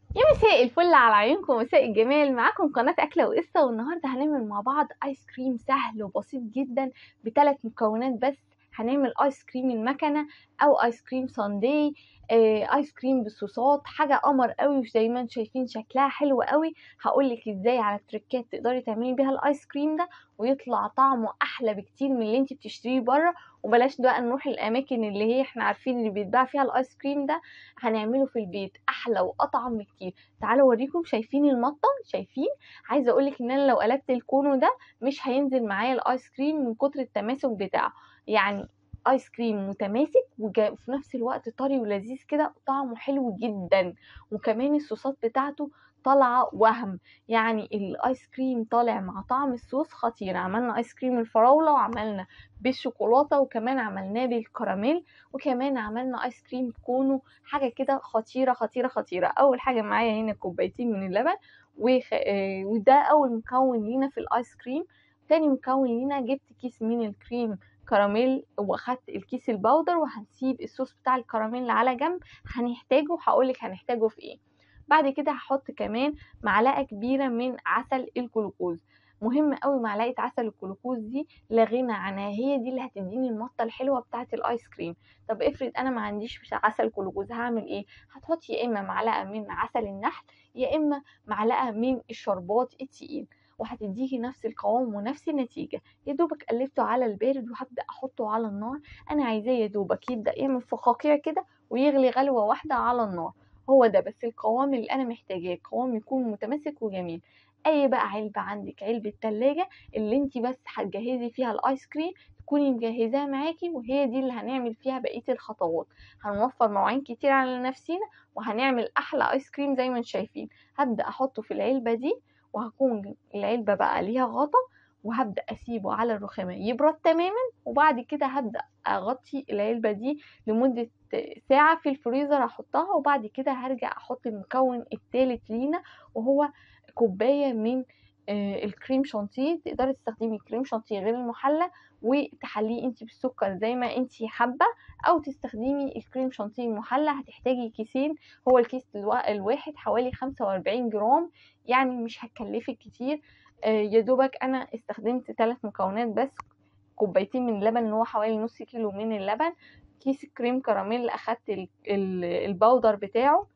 يا مساء الفل على عيونكم مساء الجمال معاكم قناة أكلة وقصة والنهاردة هنعمل مع بعض آيس كريم سهل وبسيط جدا بثلاث مكونات بس هنعمل آيس كريم المكنة أو آيس كريم ساندي آه، آيس كريم بالصوصات حاجة قمر قوي وزي ما انتم شايفين شكلها حلو قوي هقولك ازاي على التريكات تقدري تعملي بيها الآيس كريم ده ويطلع طعمه أحلى بكتير من اللي انت بتشتريه بره وبلاش بقى نروح الأماكن اللي هي احنا عارفين اللي بيتباع فيها الآيس كريم ده هنعمله في البيت أحلى وأطعم بكتير تعالوا اوريكم شايفين المطه شايفين عايزه اقولك ان انا لو قلبت الكونو ده مش هينزل معايا الايس كريم من كتر التماسك بتاعه يعني ايس كريم متماسك وجا- وفي نفس الوقت طري ولذيذ كده طعمه حلو جدا وكمان الصوصات بتاعته طالعه وهم يعني الايس كريم طالع مع طعم الصوص خطير عملنا ايس كريم الفراوله وعملنا بالشوكولاته وكمان عملناه بالكراميل وكمان عملنا ايس كريم كونو حاجه كده خطيره خطيره خطيره اول حاجه معايا هنا كوبايتين من اللبن وخ... آه، وده اول مكون لينا في الايس كريم تاني مكون لينا جبت كيس من الكريم كراميل واخدت الكيس البودر وهنسيب الصوص بتاع الكراميل على جنب هنحتاجه هقولك هنحتاجه في ايه بعد كده هحط كمان معلقه كبيره من عسل الجلوكوز مهم قوي معلقه عسل الجلوكوز دي لا غنى عنها هي دي اللي هتديني المطه الحلوه بتاعه الايس كريم طب افرض انا ما عنديش عسل جلوكوز هعمل ايه هتحطي يا اما معلقه من عسل النحل يا اما معلقه من الشربات التقيل وهتديكي نفس القوام ونفس النتيجة يا دوبك قلبته على البارد وهبدأ أحطه على النار أنا عايزاه يا دوبك يبدأ يعمل فقاقيع كده ويغلي غلوة واحدة على النار هو ده بس القوام اللي أنا محتاجاه قوام يكون متماسك وجميل أي بقى علبة عندك علبة تلاجة اللي انتي بس هتجهزي فيها الآيس كريم تكوني مجهزاها معاكي وهي دي اللي هنعمل فيها بقية الخطوات هنوفر مواعين كتير على نفسينا وهنعمل أحلى آيس كريم زي ما انتم شايفين هبدأ أحطه في العلبة دي وهكون العلبة بقى ليها غطا وهبدأ أسيبه على الرخامة يبرد تماما وبعد كده هبدأ أغطي العلبة دي لمدة ساعة في الفريزر أحطها وبعد كده هرجع أحط المكون التالت لينا وهو كوباية من آه، الكريم شانتيه تقدري تستخدمي كريم شانتيه غير المحلى وتحليه انت بالسكر زي ما انت حابة او تستخدمي الكريم شانتيه المحلى هتحتاجي كيسين هو الكيس الوا- الواحد حوالي 45 جرام يعني مش هتكلفك كتير آه، يا دوبك انا استخدمت ثلاث مكونات بس كوبايتين من اللبن اللي هو حوالي نص كيلو من اللبن كيس كريم كراميل اخدت ال- ال- الباودر بتاعه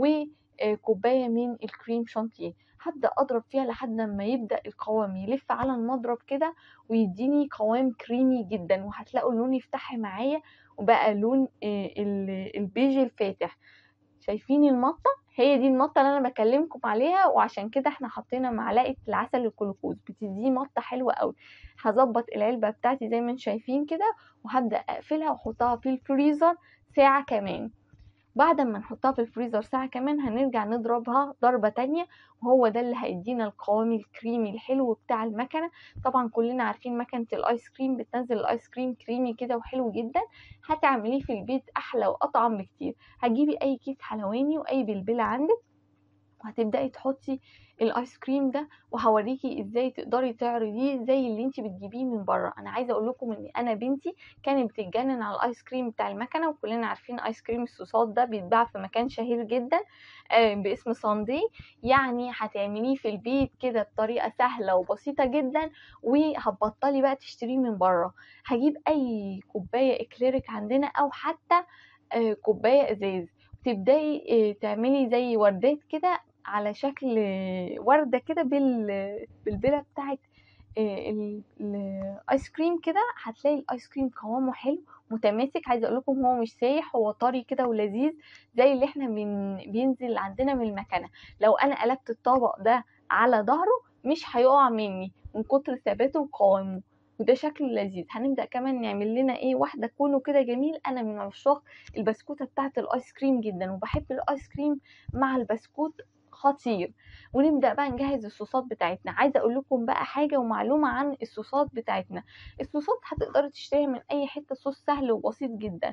وكوبايه من الكريم شانتيه هبدا اضرب فيها لحد ما يبدا القوام يلف على المضرب كده ويديني قوام كريمي جدا وهتلاقوا اللون يفتح معايا وبقى لون آه، ال- البيج الفاتح شايفين المطة هي دي المطة اللي انا بكلمكم عليها وعشان كده احنا حطينا معلقة العسل الجلوكوز بتديه مطة حلوة قوي هظبط العلبة بتاعتي زي ما انتم شايفين كده وهبدأ اقفلها واحطها في الفريزر ساعة كمان بعد ما نحطها في الفريزر ساعة كمان هنرجع نضربها ضربة تانية وهو ده اللي هيدينا القوام الكريمي الحلو بتاع المكنة طبعا كلنا عارفين مكنة الايس كريم بتنزل الايس كريم كريمي كده وحلو جدا هتعمليه في البيت احلى واطعم بكتير هتجيبي اي كيس حلواني واي بلبلة عندك وهتبدأي تحطي الايس كريم ده وهوريكي ازاي تقدري تعرضيه زي اللي انت بتجيبيه من بره انا عايزه اقول لكم ان انا بنتي كانت بتتجنن على الايس كريم بتاع المكنه وكلنا عارفين ايس كريم الصوصات ده بيتباع في مكان شهير جدا آه، باسم ساندي يعني هتعمليه في البيت كده بطريقه سهله وبسيطه جدا وهتبطلي بقى تشتريه من بره هجيب اي كوبايه اكليريك عندنا او حتى آه، كوبايه ازاز وتبداي آه، تعملي زي وردات كده على شكل وردة كده بال... بالبلة بتاعت آه، ال- الايس كريم كده هتلاقي الايس كريم قوامه حلو متماسك عايزه اقول لكم هو مش سايح هو طري كده ولذيذ زي اللي احنا بن... بينزل عندنا من المكنه لو انا قلبت الطبق ده على ظهره مش هيقع مني من كتر ثباته وقوامه وده شكله لذيذ هنبدا كمان نعمل لنا ايه واحده كونه كده جميل انا من عشاق البسكوته بتاعه الايس كريم جدا وبحب الايس كريم مع البسكوت خطير ونبدا بقى نجهز الصوصات بتاعتنا عايزه اقول لكم بقى حاجه ومعلومه عن الصوصات بتاعتنا الصوصات هتقدري تشتريها من اي حته صوص سهل وبسيط جدا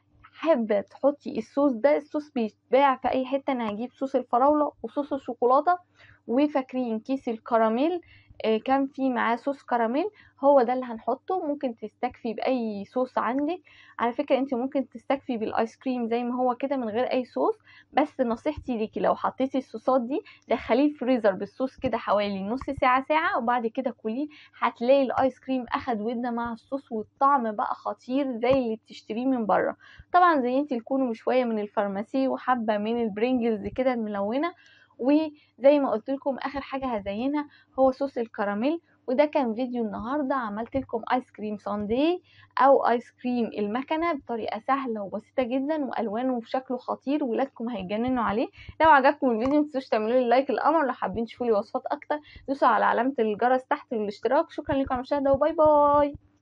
حابه تحطي الصوص ده الصوص بيتباع في اي حته انا هجيب صوص الفراوله وصوص الشوكولاته وفاكرين كيس الكراميل آه، كان في معاه صوص كراميل هو ده اللي هنحطه ممكن تستكفي باي صوص عندك على فكره انت ممكن تستكفي بالايس كريم زي ما هو كده من غير اي صوص بس نصيحتي ليكي لو حطيتي الصوصات دي دخليه الفريزر بالصوص كده حوالي نص ساعه ساعه وبعد كده كليه هتلاقي الايس كريم اخد ودنه مع الصوص والطعم بقى خطير زي اللي بتشتريه من بره طبعا زي انت الكونو شويه من الفارماسي وحبه من البرينجلز كده الملونه وزي ما قلت لكم اخر حاجه هزينها هو صوص الكراميل وده كان فيديو النهارده عملت لكم ايس كريم ساندي او ايس كريم المكنه بطريقه سهله وبسيطه جدا والوانه وشكله خطير ولادكم هيجننوا عليه لو عجبكم الفيديو متنسوش تعملوا لي لايك القمر لو حابين تشوفوا لي وصفات اكتر دوسوا على علامه الجرس تحت الاشتراك شكرا لكم على المشاهده وباي باي